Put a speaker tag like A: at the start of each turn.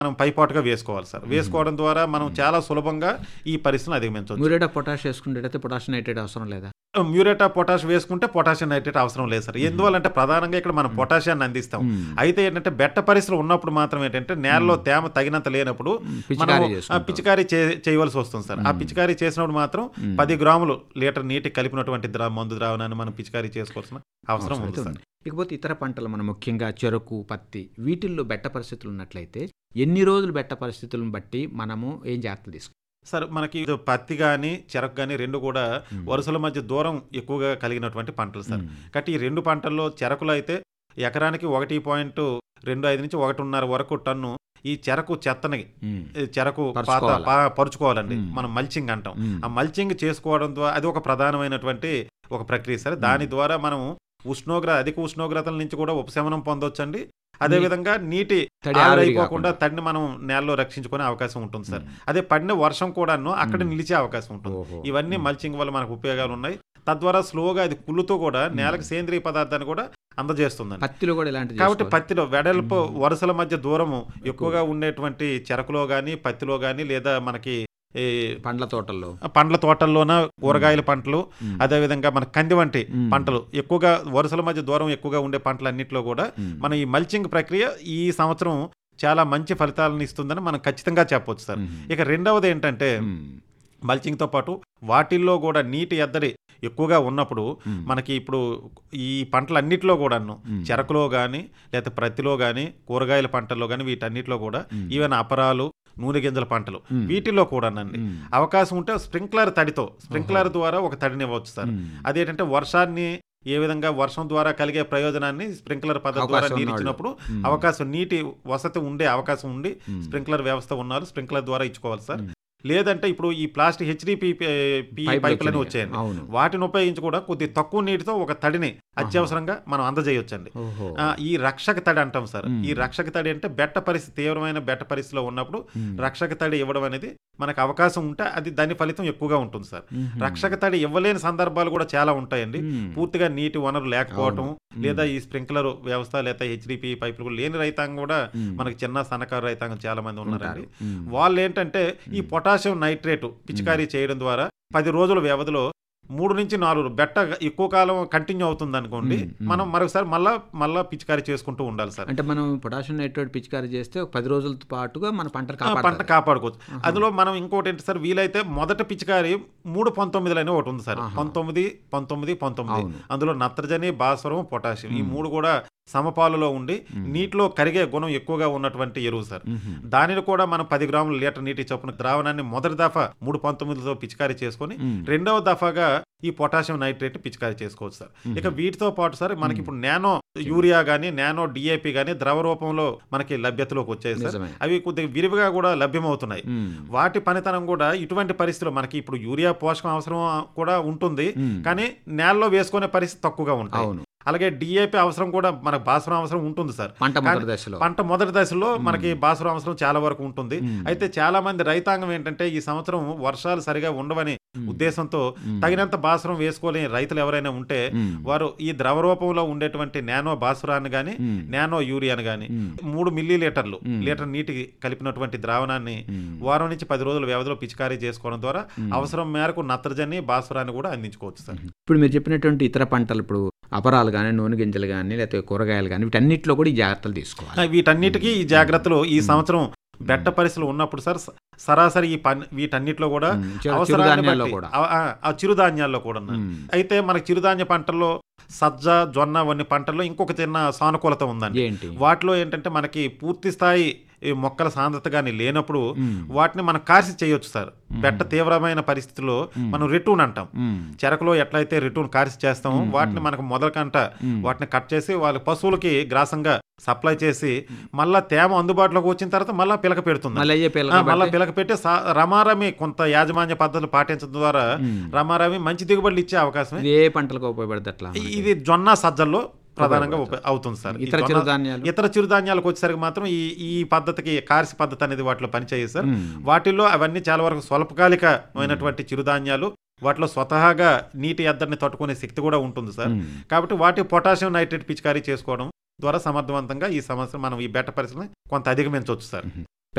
A: మనం పైపాటుగా వేసుకోవాలి సార్ వేసుకోవడం ద్వారా మనం చాలా సులభంగా ఈ పరిస్థితిని అధిగమించవచ్చు
B: మ్యూరేట్ ఆఫ్ పొటాష్ వేసుకునేటైతే పొటాషియం నైట్రేట్ అవసరం లేదా
A: మ్యూరేట్ ఆఫ్ పొటాష్ వేసుకుంటే పొటాషియం నైట్రేట్ అవసరం లేదు సార్ ఎందువల్లంటే ప్రధానంగా ఇక్కడ మనం పొటాషియాన్ని అందిస్తాం అయితే ఏంటంటే బెట్ట పరిస్థితులు ఉన్నప్పుడు మాత్రం ఏంటంటే నేలలో తేమ తగినంత లేనప్పుడు
B: పిచికారీ
A: మనం ఆ
B: చేసుకుంటాం.
A: పిచికారీ చే- చేయవలసి వస్తుంది సార్ ఆ పిచికారీ చేసినప్పుడు మాత్రం పది గ్రాములు లీటర్ నీటి కలిపినటువంటి ద్రా మందు ద్రావణాన్ని మనం పిచికారీ చేసుకోవాల్సిన అవసరం ఉంది
B: అయితే
A: సార్
B: ఉంది. ఇకపోతే ఇతర పంటలు మనం ముఖ్యంగా చెరకు పత్తి వీటిల్లో బెట్ట పరిస్థితులు ఉన్నట్లయితే ఎన్ని రోజులు బెట్ట పరిస్థితులను బట్టి మనము ఏం జాగ్రత్తలు తీసుకోవాలి
A: సార్ మనకి ఇది పత్తి కానీ చెరకు కానీ రెండు కూడా వరుసల మధ్య దూరం ఎక్కువగా కలిగినటువంటి పంటలు సార్ కాబట్టి ఈ రెండు పంటల్లో చెరకులు అయితే ఎకరానికి ఒకటి పాయింట్ రెండు ఐదు నుంచి ఒకటిన్నర వరకు టన్ను ఈ చెరకు చెత్తని ఈ చెరకు పాత
B: పరుచుకోవాలి.
A: పా- పరుచుకోవాలండి
B: మ్మ్.
A: మనం మల్చింగ్ అంటాం
B: మ్మ్.
A: ఆ మల్చింగ్ చేసుకోవడం ద్వారా అది ఒక ప్రధానమైనటువంటి ఒక ప్రక్రియ సార్ దాని ద్వారా మనం ఉష్ణోగ్రత అధిక ఉష్ణోగ్రతల నుంచి కూడా ఉపశమనం పొందొచ్చండి అదే
B: నీ-
A: విధంగా నీటి
B: తడి
A: ఆవిరి
B: ఆవిరి
A: అయిపోకుండా
B: కాకుండా.
A: తడిని మనం నేలలో రక్షించుకునే అవకాశం ఉంటుంది సార్
B: మ్మ్.
A: అదే పడిన వర్షం కూడాను అక్కడ
B: మ్మ్.
A: నిలిచే అవకాశం ఉంటుంది
B: ఓహో.
A: ఇవన్నీ
B: మ్మ్.
A: మల్చింగ్ వల్ల మనకు ఉపయోగాలు ఉన్నాయి తద్వారా స్లోగా అది కుళ్ళుతో కూడా నేలకు సేంద్రియ పదార్థాన్ని కూడా అందజేస్తుందండి
B: పత్తిలో కూడా ఇలాంటి
A: కాబట్టి
B: చేసుకోవాలి.
A: పత్తిలో వెడల్పు వరుసల మధ్య దూరము ఎక్కువగా ఉండేటువంటి చెరకులో కానీ పత్తిలో కానీ లేదా మనకి ఈ
B: పండ్ల తోటల్లో
A: పండ్ల తోటల్లోన కూరగాయల పంటలు
B: మ్మ్.
A: అదేవిధంగా మన కంది వంటి
B: మ్మ్.
A: పంటలు ఎక్కువగా వరుసల మధ్య దూరం ఎక్కువగా ఉండే పంటలన్నింటిలో కూడా
B: మ్మ్.
A: మన ఈ మల్చింగ్ ప్రక్రియ ఈ సంవత్సరం చాలా మంచి ఫలితాలను ఇస్తుందని మనం ఖచ్చితంగా చెప్పొచ్చు సార్
B: మ్మ్.
A: ఇక రెండవది ఏంటంటే
B: మ్మ్.
A: మల్చింగ్తో పాటు వాటిల్లో కూడా నీటి ఎద్దడి ఎక్కువగా ఉన్నప్పుడు
B: మ్మ్.
A: మనకి ఇప్పుడు ఈ పంటలన్నిటిలో కూడాను
B: మ్మ్.
A: చెరకులో కానీ లేకపోతే ప్రత్తిలో కానీ కూరగాయల పంటల్లో కానీ వీటన్నిటిలో కూడా
B: మ్మ్.
A: ఈవెన్ అపరాలు నూనె గింజల పంటలు
B: మ్మ్.
A: వీటిల్లో కూడానండి
B: మ్మ్.
A: అవకాశం ఉంటే స్ప్రింక్లర్ తడితో స్ప్రింక్లర్ ద్వారా ఒక తడిని ఇవ్వచ్చు సార్
B: మ్మ్.
A: అదేంటంటే వర్షాన్ని ఏ విధంగా వర్షం ద్వారా కలిగే ప్రయోజనాన్ని స్ప్రింక్లర్ పద్ధతి ద్వారా
B: అవకాశం
A: నీరు
B: ఉన్నవాళ్ళు.
A: ఇచ్చినప్పుడు
B: మ్మ్.
A: అవకాశం నీటి వసతి ఉండే అవకాశం ఉండి
B: మ్మ్.
A: స్ప్రింక్లర్ వ్యవస్థ ఉన్నారు స్ప్రింక్లర్ ద్వారా ఇచ్చుకోవాలి సార్
B: మ్మ్.
A: లేదంటే ఇప్పుడు ఈ ప్లాస్టిక్ హెచ్డిపి
B: పైపులు
A: పైపులని
B: వచ్చినాయి.
A: వచ్చాయండి
B: అవును
A: వాటిని ఉపయోగించి కూడా కొద్ది తక్కువ నీటితో ఒక తడిని అత్యవసరంగా మనం అందజేయొచ్చండి
B: ఓహో
A: ఆ, ఈ రక్షక తడి అంటాం సార్
B: మ్మ్.
A: ఈ రక్షక తడి అంటే బెట్ట పరిస్థితి తీవ్రమైన బెట్ట పరిస్థితిలో ఉన్నప్పుడు
B: మ్మ్.
A: రక్షక తడి ఇవ్వడం అనేది మనకు అవకాశం ఉంటే అది దాని ఫలితం ఎక్కువగా ఉంటుంది సార్
B: మ్మ్.
A: రక్షక తడి ఇవ్వలేని సందర్భాలు కూడా చాలా ఉంటాయండి
B: మ్మ్.
A: పూర్తిగా నీటి వనరు లేకపోవటం
B: అవును. మ్మ్.
A: లేదా ఈ స్ప్రింక్లర్ వ్యవస్థ లేదా హెచ్డిపి పైపులు కూడా లేని రైతాంగం కూడా
B: మ్మ్.
A: మనకి చిన్న సన్నకారు రైతాంగం చాలా మంది ఉన్నారండి
B: ఉంటారు. మ్మ్.
A: వాళ్ళు ఏంటంటే ఈ పొటాషియం నైట్రేట్ పిచికారీ చేయడం ద్వారా పది రోజుల వ్యవధిలో మూడు నుంచి నాలుగు బెట్ట ఎక్కువ కాలం కంటిన్యూ అవుతుంది అనుకోండి
B: మ్మ్, మ్మ్.
A: మనం మరొకసారి మళ్ళా మళ్ళా పిచికారీ చేసుకుంటూ ఉండాలి సార్
B: అంటే మనం పొటాషియం నైట్రేట్ పిచికారీ చేస్తే ఒక పది రోజులతో పాటుగా మన పంటను
A: ఆ, పంట
B: కాపాడుతుంది
A: కాపాడుకోవచ్చు అందులో మనం ఇంకోటి ఏంటి సార్ వీలైతే మొదట పిచికారి మూడు పంతొమ్మిదిలు అనే ఒకటి ఉంది సార్
B: ఆహా.
A: పంతొమ్మిది పంతొమ్మిది పంతొమ్మిది
B: అవును.
A: అందులో నత్రజని భాస్వరం పొటాషియం ఈ మూడు కూడా సమపాలలో ఉండి నీటిలో కరిగే గుణం ఎక్కువగా ఉన్నటువంటి ఎరువు సార్
B: మ్మ్.
A: దానిని కూడా మనం పది గ్రాముల లీటర్ నీటి చొప్పున ద్రావణాన్ని మొదటి దఫా మూడు పంతొమ్మిదితో పిచికారీ చేసుకొని
B: మ్మ్.
A: రెండవ దఫాగా ఈ పొటాషియం నైట్రేట్ పిచికారీ చేసుకోవచ్చు సార్ ఇక వీటితో పాటు సార్ మనకి ఇప్పుడు నానో యూరియా గానీ నానో డిఏపి గానీ ద్రవ రూపంలో మనకి లభ్యతలోకి వచ్చాయి సార్
B: నిజమే.
A: అవి కొద్దిగా విరివిగా కూడా లభ్యమవుతున్నాయి
B: మ్మ్.
A: వాటి పనితనం కూడా ఇటువంటి పరిస్థితుల్లో మనకి ఇప్పుడు యూరియా పోషకం అవసరం కూడా ఉంటుంది
B: మ్మ్.
A: కానీ నేలలో వేసుకునే పరిస్థితి తక్కువగా ఉంటాయి
B: అవును
A: అలాగే డిఏపి అవసరం కూడా మనకు భాస్వరం అవసరం ఉంటుంది సార్
B: పంట
A: కానీ
B: మొదటి దశలో
A: పంట మొదటి దశలో మనకి భాస్వరం అవసరం చాలా వరకు ఉంటుంది
B: మ్మ్.
A: అయితే చాలా మంది రైతాంగం ఏంటంటే ఈ సంవత్సరం వర్షాలు సరిగా ఉండవని
B: మ్మ్.
A: ఉద్దేశంతో
B: మ్మ్.
A: తగినంత భాస్వరం వేసుకోలేని రైతులు ఎవరైనా ఉంటే
B: మ్మ్.
A: వారు ఈ ద్రవ రూపంలో ఉండేటువంటి నానో భాస్వరాన్ని గాని
B: మ్మ్.
A: నానో యూరియాని గాని
B: మ్మ్.
A: మూడు మిల్లీ లీటర్లు
B: మ్మ్.
A: లీటర్ నీటి కలిపినటువంటి ద్రావణాన్ని
B: మ్మ్.
A: వారం నుంచి పది రోజుల వ్యవధిలో పిచికారీ చేసుకోవడం ద్వారా అవసరం మేరకు నత్రజని భాస్వరాన్ని కూడా అందించుకోవచ్చు సార్
B: ఇప్పుడు మీరు చెప్పినటువంటి ఇతర పంటలు ఇప్పుడు అపరాలు కానీ నూనె గింజలు కానీ లేకపోతే కూరగాయలు కానీ వీటన్నిటిలో కూడా ఈ జాగ్రత్తలు తీసుకోవాలి
A: ఆ, వీటన్నిటికీ ఈ జాగ్రత్తలు ఈ సంవత్సరం బెట్ట పరిస్థితులు ఉన్నప్పుడు సార్ స- సరాసరి ఈ పని వీటన్నిటిలో కూడా
B: మ్మ్. చిరు-
A: అవసరాన్ని
B: చిరుధాన్యాల్లో
A: బట్టి
B: కూడా.
A: ఆ- ఆ- ఆ చిరుధాన్యాల్లో కూడా ఉన్నాయి.
B: మ్మ్.
A: అయితే మనకి చిరుధాన్య పంటల్లో సజ్జ జొన్న వంటి పంటల్లో ఇంకొక చిన్న సానుకూలత ఉందండి
B: ఏంటి
A: వాటిలో ఏంటంటే మనకి పూర్తి స్థాయి ఈ మొక్కల సాంద్రత కానీ లేనప్పుడు
B: మ్మ్.
A: వాటిని మనం కార్సి చేయొచ్చు సార్ బెట్ట తీవ్రమైన పరిస్థితుల్లో మనం రిటూన్ అంటాం
B: మ్మ్.
A: చెరకులో ఎట్లయితే రిటూన్ కార్సి చేస్తామో వాటిని మనకు మొదల కంట వాటిని కట్ చేసి వాళ్ళ పశువులకి గ్రాసంగా సప్లై చేసి మళ్ళా తేమ అందుబాటులోకి వచ్చిన తర్వాత మళ్ళా పిలక పెడుతుంది
B: మళ్ళీ అయ్యే
A: ఆ,
B: పిల్లలు
A: మళ్ళా పిలక పెట్టి సా- రమారమి కొంత యాజమాన్య పద్ధతులు పాటించడం ద్వారా రమారమి మంచి దిగుబడులు ఇచ్చే అవకాశం
B: ఇది ఏ పంటలకు ఉపయోగపడుతుంది అట్లా
A: ఇది జొన్న సజ్జల్లో ప్రధానంగా ఉప- అవుతుంది సార్ ఈ
B: ఇతర
A: జొన్న-
B: చిరుధాన్యాలు
A: ఇతర చిరుధాన్యాలకు వచ్చేసరికి మాత్రం ఈ ఈ పద్ధతికి కార్సి పద్ధతి అనేది వాటిలో పనిచేయదు సార్
B: మ్మ్.
A: వాటిల్లో అవన్నీ చాలా వరకు స్వల్పకాలికమైనటువంటి చిరుధాన్యాలు వాటిలో స్వతహాగా నీటి ఎద్దడిని తట్టుకునే శక్తి కూడా ఉంటుంది సార్
B: మ్మ్.
A: కాబట్టి వాటి పొటాషియం నైట్రేట్ పిచికారీ చేసుకోవడం ద్వారా సమర్థవంతంగా ఈ సమస్య మనం ఈ బెట్ట పరిస్థితిని కొంత అధిగమించవచ్చు సార్